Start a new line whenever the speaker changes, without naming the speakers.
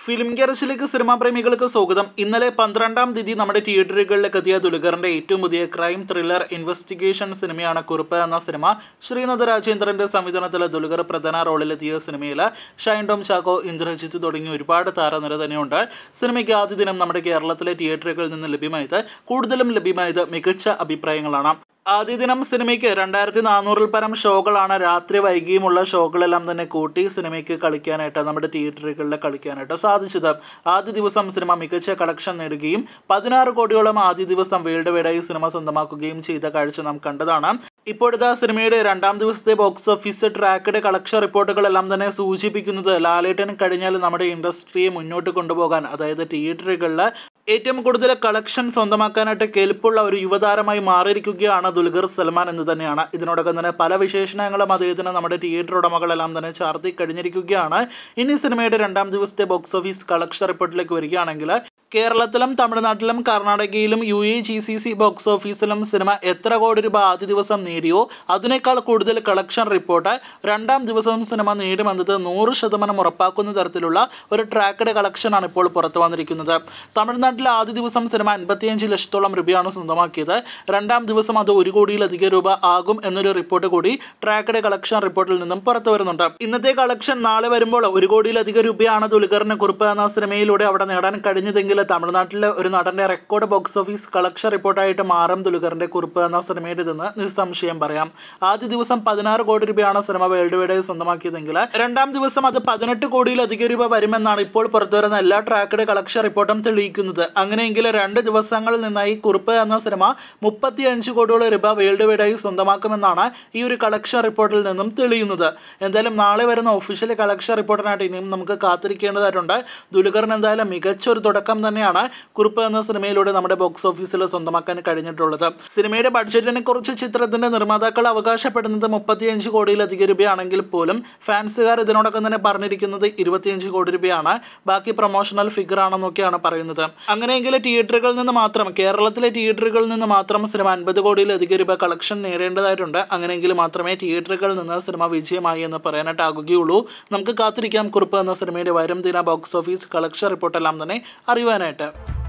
film ഗരസിലേക്ക് cinema പ്രേമികൾക്ക് സ്വാഗതം ഇന്നലെ പന്ത്രണ്ടാം തീയതി നമ്മുടെ തിയേറ്ററുകളിലേക്ക് എത്തിയ ദുൽഖറിന്റെ ഏറ്റവും പുതിയ ക്രൈം ത്രില്ലർ ഇൻവെസ്റ്റിഗേഷൻ സിനിമയാണ് കുറിപ്പ് എന്ന സിനിമ ശ്രീനാഥ് രാജേന്ദ്രന്റെ സംവിധാനത്തിൽ ദുൽഖർ പ്രധാന റോളിലെത്തിയ സിനിമയിൽ ഷൈൻ ടോം ചാക്കോ ഇന്ദ്രജിത്ത് തുടങ്ങി ഒരുപാട് താരനിര തന്നെയുണ്ട് സിനിമയ്ക്ക് ആദ്യ ദിനം നമ്മുടെ കേരളത്തിലെ തിയേറ്ററുകളിൽ നിന്ന് ലഭ്യമായത് കൂടുതലും ലഭ്യമായത് മികച്ച അഭിപ്രായങ്ങളാണ് ആദ്യ ദിനം സിനിമയ്ക്ക് രണ്ടായിരത്തി നാനൂറിൽ പരം ഷോകളാണ് രാത്രി വൈകിയുമുള്ള ഷോകളെല്ലാം തന്നെ കൂട്ടി സിനിമയ്ക്ക് കളിക്കാനായിട്ട് നമ്മുടെ തിയേറ്ററുകളിൽ കളിക്കാനായിട്ട് സാധിച്ചത് ആദ്യ ദിവസം സിനിമ മികച്ച കളക്ഷൻ നേടുകയും പതിനാറ് കോടിയോളം ആദ്യ ദിവസം വേൾഡ് വൈഡായി സിനിമ സ്വന്തമാക്കുകയും ചെയ്ത കാഴ്ച നാം കണ്ടതാണ് ഇപ്പോഴത്തെ സിനിമയുടെ രണ്ടാം ദിവസത്തെ ബോക്സ് ഓഫീസ് ട്രാക്കഡ് കളക്ഷൻ റിപ്പോർട്ടുകളെല്ലാം തന്നെ സൂചിപ്പിക്കുന്നത് ലാലേട്ടൻ കഴിഞ്ഞാൽ നമ്മുടെ ഇൻഡസ്ട്രിയെ മുന്നോട്ട് കൊണ്ടുപോകാൻ അതായത് തിയേറ്ററുകളിൽ ഏറ്റവും കൂടുതൽ കളക്ഷൻ സ്വന്തമാക്കാനായിട്ട് കെൽപ്പുള്ള ഒരു യുവതാരമായി മാറിയിരിക്കുകയാണ് ദുൽഖർ സൽമാൻ എന്ന് തന്നെയാണ് ഇതിനോടൊപ്പം തന്നെ പല വിശേഷണങ്ങളും അദ്ദേഹത്തിന് നമ്മുടെ തിയേറ്റർ ഉടമകളെല്ലാം തന്നെ ചാർത്തി കഴിഞ്ഞിരിക്കുകയാണ് ഇനി സിനിമയുടെ രണ്ടാം ദിവസത്തെ ബോക്സ് ഓഫീസ് കളക്ഷൻ റിപ്പോർട്ടിലേക്ക് വരികയാണെങ്കിൽ കേരളത്തിലും തമിഴ്നാട്ടിലും കർണാടകയിലും U A G C C box ഓഫീസിലും സിനിമ എത്ര കോടി രൂപ ആദ്യ ദിവസം നേടിയോ അതിനേക്കാൾ കൂടുതൽ കളക്ഷൻ റിപ്പോർട്ട് രണ്ടാം ദിവസവും സിനിമ നേടുമെന്നത് നൂറ് ശതമാനം ഉറപ്പാക്കുന്ന തരത്തിലുള്ള ഒരു ട്രാക്കഡ് കളക്ഷനാണ് ഇപ്പോൾ പുറത്തു വന്നിരിക്കുന്നത് തമിഴ്നാട്ടിൽ ആദ്യ ദിവസം സിനിമ അൻപത്തിയഞ്ച് ലക്ഷത്തോളം രൂപയാണ് സ്വന്തമാക്കിയത് രണ്ടാം ദിവസം അത് ഒരു കോടിയിലധികം രൂപ ആകും എന്നൊരു റിപ്പോർട്ട് കൂടി ട്രാക്കഡ് കളക്ഷൻ റിപ്പോർട്ടിൽ നിന്നും പുറത്തു വരുന്നുണ്ട് ഇന്നത്തെ കളക്ഷൻ നാളെ വരുമ്പോൾ ഒരു കോടിയിലധികം രൂപയാണ് ദുൽഖറിന് കുറിപ്പ് എന്ന സിനിമയിലൂടെ അവിടെ നേടാൻ കഴിഞ്ഞതെങ്കിൽ തമിഴ്നാട്ടിലെ ഒരു നടന്റെ റെക്കോർഡ് ബോക്സ് ഓഫീസ് കളക്ഷൻ റിപ്പോർട്ടായിട്ട് മാറും ദുൽഖറിന്റെ കുറിപ്പ് എന്ന സിനിമയുടേതെന്ന് നിസ്സംശയം പറയാം ആദ്യ ദിവസം പതിനാറ് കോടി രൂപയാണ് സിനിമ വേൾഡ് വൈഡ് സ്വന്തമാക്കിയതെങ്കിൽ രണ്ടാം ദിവസം അത് പതിനെട്ട് കോടിയിലധികം രൂപ വരുമെന്നാണ് ഇപ്പോൾ പുറത്തുവരുന്ന എല്ലാ ട്രാക്കഡ് കളക്ഷൻ റിപ്പോർട്ടും തെളിയിക്കുന്നത് അങ്ങനെയെങ്കിൽ രണ്ട് ദിവസങ്ങളിൽ നിന്നായി കുറിപ്പ് എന്ന സിനിമ മുപ്പത്തി അഞ്ച് കോടിയോളം രൂപ വേൾഡ് വൈഡായി സ്വന്തമാക്കുമെന്നാണ് ഈ ഒരു കളക്ഷൻ റിപ്പോർട്ടിൽ നിന്നും തെളിയുന്നത് എന്തായാലും നാളെ വരുന്ന ഒഫീഷ്യൽ കളക്ഷൻ റിപ്പോർട്ടിനായിട്ട് ഇനിയും നമുക്ക് കാത്തിരിക്കേണ്ടതായിട്ടുണ്ട് ദുൽഖറിന് എന്തായാലും മികച്ച ഒരു തുടക്കം തന്നെയാണ് കുറിപ്പ് എന്ന സിനിമയിലൂടെ നമ്മുടെ ബോക്സ് ഓഫീസിൽ സ്വന്തമാക്കാൻ കഴിഞ്ഞിട്ടുള്ളത് സിനിമയുടെ ബഡ്ജറ്റിനെ കുറിച്ച് ചിത്രത്തിന്റെ നിർമ്മാതാക്കൾ അവകാശപ്പെടുന്നത് മുപ്പത്തിയഞ്ച് കോടിയിലധികം രൂപയാണെങ്കിൽ പോലും ഫാൻസുകാർ ഇതിനോടൊപ്പം തന്നെ പറഞ്ഞിരിക്കുന്നത് ഇരുപത്തിയഞ്ച് കോടി രൂപയാണ് ബാക്കി പ്രൊമോഷണൽ ഫിഗർ ആണെന്നൊക്കെയാണ് പറയുന്നത് അങ്ങനെയെങ്കിൽ തിയേറ്ററുകളിൽ നിന്ന് മാത്രം കേരളത്തിലെ തിയേറ്ററുകളിൽ നിന്ന് മാത്രം സിനിമ അൻപത് കോടിയിലധികം രൂപ കളക്ഷൻ നേടേണ്ടതായിട്ടുണ്ട് അങ്ങനെയെങ്കിൽ മാത്രമേ തിയേറ്ററുകളിൽ നിന്ന് സിനിമ വിജയമായി എന്ന് പറയാനായിട്ടാകുകയുള്ളൂ നമുക്ക് കാത്തിരിക്കാം കുറിപ്പ് എന്ന സിനിമയുടെ വരും ദിന ബോക്സ് ഓഫീസ് കളക്ഷൻ റിപ്പോർട്ടെല്ലാം തന്നെ അറിയുവാനായിട്ട്